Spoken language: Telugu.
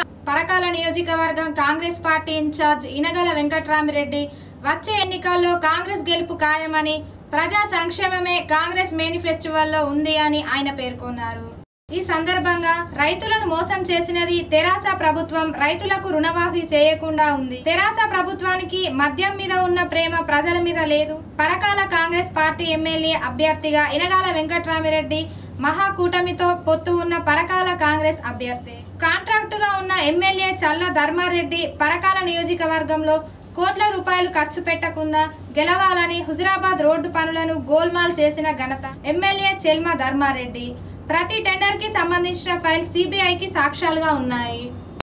పరకాల నియోజకవర్గం కాంగ్రెస్ పార్టీ ఇన్ఛార్జ్ ఇనగల వెంకట్రామిరెడ్డి వచ్చే ఎన్నికల్లో కాంగ్రెస్ గెలుపు ఖాయమని ప్రజా సంక్షేమమే కాంగ్రెస్ మేనిఫెస్టివల్లో ఉంది అని ఆయన పేర్కొన్నారు ఈ సందర్భంగా రైతులను మోసం చేసినది తెరాస ప్రభుత్వం రైతులకు రుణమాఫీ చేయకుండా ఉంది తెరాస ప్రభుత్వానికి మద్యం మీద ఉన్న ప్రేమ ప్రజల మీద లేదు పరకాల కాంగ్రెస్ పార్టీ ఎమ్మెల్యే అభ్యర్థిగా ఇనగాల వెంకట్రామిరెడ్డి మహాకూటమితో పొత్తు ఉన్న పరకాల కాంగ్రెస్ అభ్యర్థి కాంట్రాక్టుగా ఉన్న ఎమ్మెల్యే చల్ల ధర్మారెడ్డి పరకాల నియోజకవర్గంలో కోట్ల రూపాయలు ఖర్చు పెట్టకుండా గెలవాలని హుజురాబాద్ రోడ్డు పనులను గోల్మాల్ చేసిన ఘనత ఎమ్మెల్యే చెల్మ ధర్మారెడ్డి ప్రతి టెండర్ కి సంబంధించిన ఫైల్ సిబిఐకి సాక్ష్యాలుగా ఉన్నాయి